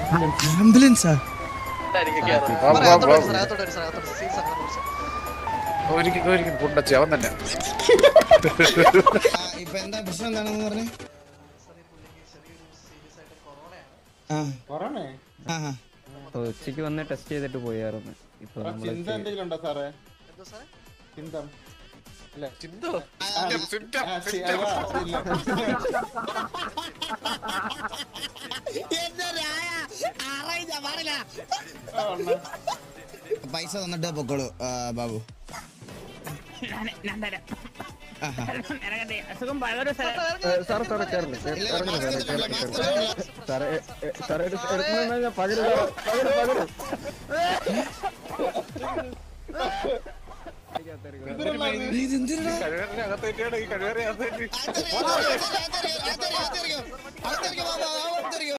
ആംബുലൻസാ വാ, വാ, വാ. ഒരിക്കലും ഒരിക്കലും കൊണ്ടച്ചി അവൻ തന്നെ ഇപ്പൊ എന്താ പ്രശ്നം എന്താണെന്ന് പറഞ്ഞേ ആ കൊറോണേ ആ ആ. ഉച്ചക്ക് വന്ന് ടെസ്റ്റ് ചെയ്തിട്ട് പോയായിരുന്നു ഇപ്പൊ നമ്മള് ചിന്ത എന്തെങ്കിലും ഉണ്ടോ സാറേ ചിന്തം അല്ല ചിന്തോ ആ, ആ, ചി- അതാ, അതില്ല. ആ, ഉണ്ട്. പൈസ തന്നിട്ട് പൊക്കോളൂ ആ, ബാബു സാർ സാറേ കേറില്ല ഇറങ്ങണം സാറേ കേറില്ല സാറേ എ, സാറേ എടു- എടുക്കുന്ന ഞാൻ പകരം പകരം പകരം ഇതെന്തിനാ കഴിവേറെ അകത്തേറ്റാണ് ഈ കഴിവേറെ അകത്തേറ്റ് അകത്തിരിക്കോ, അകത്തിരിക്കോ, അകത്തിരിക്കോ, ബാബു, അകത്തിരിക്കോ.